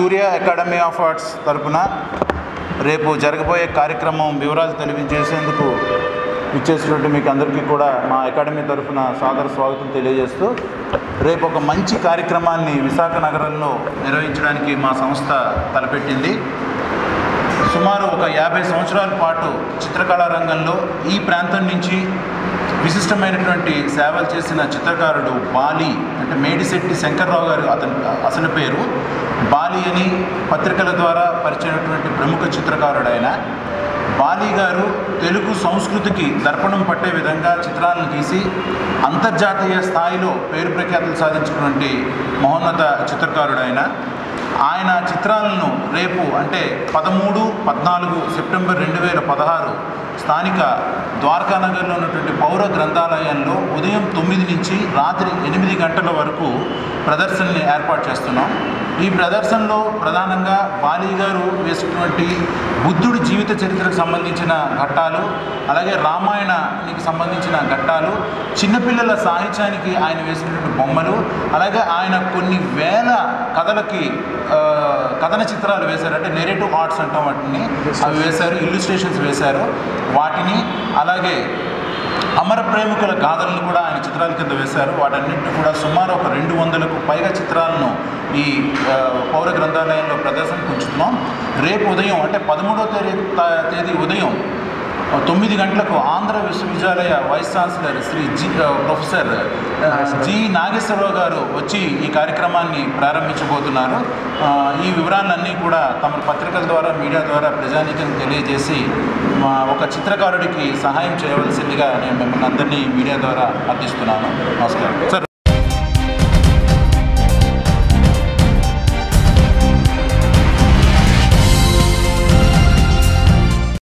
Surya academy of arts తరపున రేపు జరగబోయే కార్యక్రమం వివరాలు తెలియజేసేందుకు ఇచ్చేసినటువంటి మీకు అందరికీ కూడా మా అకాడమీ తరఫున సాదర స్వాగతం తెలియజేస్తూ రేపు ఒక మంచి కార్యక్రమాన్ని విశాఖ నగరంలో నిర్వహించడానికి మా సంస్థ తలపెట్టింది సుమారు ఒక యాభై సంవత్సరాల పాటు చిత్రకళా రంగంలో ఈ ప్రాంతం నుంచి విశిష్టమైనటువంటి సేవలు చేసిన చిత్రకారుడు బాలి అంటే మేడిశెట్టి శంకర్రావు గారు అతని అసలు పేరు బాలి అని పత్రికల ద్వారా పరిచయమైనటువంటి ప్రముఖ చిత్రకారుడు ఆయన బాలి గారు తెలుగు సంస్కృతికి దర్పణం పట్టే విధంగా చిత్రాలను గీసి అంతర్జాతీయ స్థాయిలో పేరు ప్రఖ్యాతులు సాధించినటువంటి మహోన్నత చిత్రకారుడు ఆయన ఆయన చిత్రాలను రేపు అంటే పదమూడు పద్నాలుగు సెప్టెంబర్ రెండు వేల పదహారు స్థానిక ద్వారకానగర్లో ఉన్నటువంటి పౌర గ్రంథాలయంలో ఉదయం తొమ్మిది నుంచి రాత్రి ఎనిమిది గంటల వరకు ప్రదర్శనని ఏర్పాటు చేస్తున్నాం ఈ ప్రదర్శనలో ప్రధానంగా బాలీ గారు వేసినటువంటి బుద్ధుడి జీవిత చరిత్రకు సంబంధించిన ఘట్టాలు అలాగే రామాయణానికి సంబంధించిన ఘట్టాలు చిన్నపిల్లల సాహిత్యానికి ఆయన వేసినటువంటి బొమ్మలు అలాగే ఆయన కొన్ని వేల కథలకి ఆ, కథన చిత్రాలు వేశారు అంటే నెరేటివ్ ఆర్ట్స్ అంటాం వాటిని అవి వేశారు ఇల్లుస్ట్రేషన్స్ వేశారు వాటిని అలాగే అమర ప్రేమికుల గాథలను కూడా ఆయన చిత్రాల కింద వేశారు వాటన్నింటిని కూడా సుమారు ఒక రెండు వందలకు పైగా చిత్రాలను ఈ ఆ, పౌర గ్రంథాలయంలో ప్రదర్శనకు ఉంచుతున్నాం రేపు ఉదయం అంటే పదమూడవ తేదీ తా- తేదీ ఉదయం ఆ, తొమ్మిది గంటలకు ఆంధ్ర విశ్వవిద్యాలయ వైస్ ఛాన్సలర్ శ్రీ జి ఆ, ప్రొఫెసర్ ఆ, జి నాగేశ్వరరావు గారు వచ్చి ఈ కార్యక్రమాన్ని ప్రారంభించబోతున్నారు ఆ, ఈ వివరాలన్నీ కూడా తమ పత్రికల ద్వారా మీడియా ద్వారా ప్రజానీకం తెలియజేసి మా ఒక చిత్రకారుడికి సహాయం చేయవలసిందిగా నేను మిమ్మల్ని అందరినీ మీడియా ద్వారా అర్థిస్తున్నాను నమస్కారం సార్